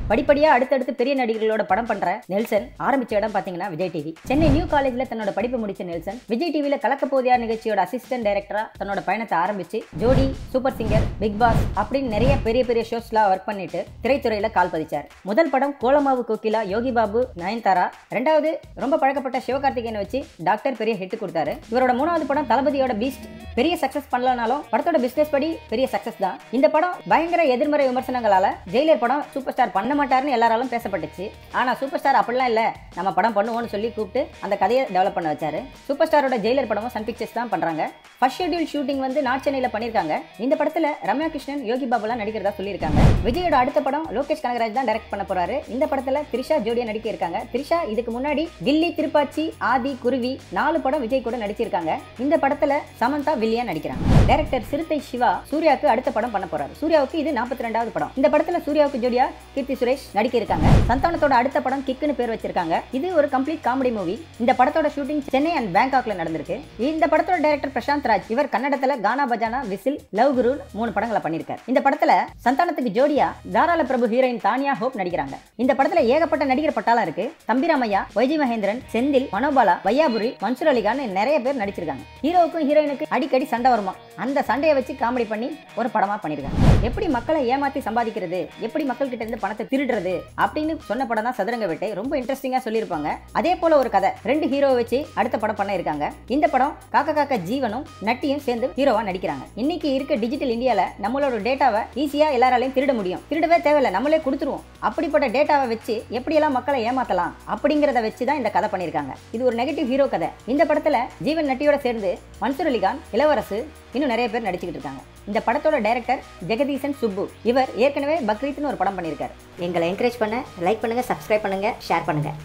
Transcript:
படிப்படியா அடுத்தடுத்து பெரிய நடிகர்களோட படம் பண்ற நெல்சன் ஆரம்பிச்ச இடம் பாத்தீங்கன்னா விஜய் டிவி சென்னை நியூ காலேஜ்ல தன்னோட படிப்பு முடிச்ச நெல்சன் விஜய் டிவில கலக்க போதியார் நிகழ்ச்சியோட அசிஸ்டன்ட் டைரக்டரா தன்னோட பயணத்தை ஆரம்பிச்சு ஜோடி சூப்பர் சிங்கர் பிக் பாஸ் அப்படின்னு நிறைய பெரிய பெரிய ஷோஸ்லாம் ஒர்க் பண்ணிட்டு திரைத்துறையில கால் பதிச்சார் முதல் படம் கோலமாவு கோகிலா யோகி பாபு நயன்தாரா ரெண்டாவது ரொம்ப பழக்கப்பட்ட சிவகார்த்திகேயனை வச்சு டாக்டர் பெரிய ஹிட் கொடுத்தாரு இவரோட மூணாவது படம் தளபதியோட பீஸ்ட் பெரிய சக்சஸ் பண்ணலனாலும் படத்தோட பிசினஸ் படி பெரிய சக்சஸ் தான் இந்த படம் பயங்கர எதிர்மறை விமர்சனங்களால ஜெயிலர் படம் சூப்பர் ஸ்டார் பண்ண மாட்டாருன்னு எல்லாராலும் பேசப்பட்டுச்சு ஆனா சூப்பர் ஸ்டார் அப்படிலாம் இல்ல நம்ம படம் பண்ணுவோம்னு சொல்லி கூப்பிட்டு அந்த கதையை டெவலப் பண்ண வச்சாரு சூப்பர் ஸ்டாரோட ஜெயிலர் படமும் சன் பிக்சர்ஸ் தான் பண்றாங்க ஃபர்ஸ்ட் ஷெட்யூல் ஷூட்டிங் வந்து நார்த் சென்னையில பண்ணிருக்காங்க இந்த படத்துல ரம்யா கிருஷ்ணன் யோகி பாபுலாம் நடிக்கிறதா சொல்லியிருக்காங்க விஜயோட அடுத்த படம் லோகேஷ் கனகராஜ் தான் டைரக்ட் பண்ண போறாரு இந்த படத்துல த்ரிஷா ஜோடியா நடிக்க இருக்காங்க த்ரிஷா இதுக்கு முன்னாடி கில்லி திருப்பாச்சி ஆதி குருவி நாலு படம் விஜய் கூட நடிச்சிருக்காங்க இந்த படத்துல சமந்தா வில்லியா நடிக்கிறாங்க டைரக்டர் சிறுத்தை சிவா சூர்யாவுக்கு அடுத்த படம் பண்ண போறாரு சூர்யாவுக்கு இது நாற்பத்தி ரெண்டாவது படம் இந்த படத்துல சூர்யாவுக்கு ஜோடியா கீர்த்தி சுரேஷ் நடிக்க இருக்காங்க சந்தானத்தோட அடுத்த படம் கிக்குன்னு பேர் வச்சிருக்காங்க இது ஒரு கம்ப்ளீட் காமெடி மூவி இந்த படத்தோட ஷூட்டிங் சென்னை அண்ட் பேங்காக்ல நடந்திருக்கு இந்த படத்தோட டைரக்டர் பிரசாந்த் ராஜ் இவர் கன்னடத்துல கானா பஜானா விசில் லவ் குரு மூணு படங்களை பண்ணிருக்காரு இந்த படத்துல சந்தானத்துக்கு ஜோடியா தாராள பிரபு ஹீரோயின் தானியா ஹோப் நடிக்கிறாங்க இந்த படத்துல ஏகப்பட்ட நடிகர் பட்டாளம் இருக்கு தம்பிராமையா வைஜி மகேந்திரன் செந்தில் மனோபாலா வையாபுரி மன்சூர் அலிகான் நிறைய பேர் நடிச்சிருக்காங்க ஹீரோவுக்கும் ஹீரோயினுக்கு அடிக்கடி சண்டை வருமா அந்த சண்டையை வச்சு காமெடி பண்ணி ஒரு படமா பண்ணிருக்காங்க எப்படி மக்களை ஏமாத்தி சம்பாதிக்கிறது எப்படி மக்கள் கிட்ட இருந்து பணத்தை திருடுறது அப்படின்னு சொன்ன படம் தான் சதுரங்க வேட்டை ரொம்ப இன்ட்ரெஸ்டிங்கா சொல்லியிருப்பாங்க அதே போல ஒரு கதை ரெண்டு ஹீரோவை வச்சு அடுத்த படம் பண்ண இருக்காங்க இந்த படம் காக்க காக்க ஜீவனும் நட்டியும் சேர்ந்து ஹீரோவா நடிக்கிறாங்க இன்னைக்கு இருக்க டிஜிட்டல் இந்தியால நம்மளோட டேட்டாவை ஈஸியா எல்லாராலையும் திருட முடியும் திருடவே தேவையில்ல நம்மளே கொடுத்துருவோம் அப்படிப்பட்ட டேட்டாவை வச்சு எப்படியெல்லாம் மக்களை ஏமாத்தலாம் அப்படிங்கிறத வச்சு தான் இந்த கதை பண்ணியிருக்காங்க இது ஒரு நெகட்டிவ் ஹீரோ கதை இந்த படத்துல ஜீவன் நட்டியோட சேர்ந்து மன்சூர் அலிகான் இளவரசு இன்னும் நிறைய பேர் நடிச்சுக்கிட்டு இருக்காங்க இந்த படத்தோட டைரக்டர் ஜெகதீசன் சுப்பு இவர் ஏற்கனவே பக்ரீத்னு ஒரு படம் பண்ணியிருக்காரு எங்களை என்கரேஜ் பண்ண லைக் பண்ணுங்க சப்ஸ்கிரைப் பண்ணுங்க ஷேர் பண்ணுங்க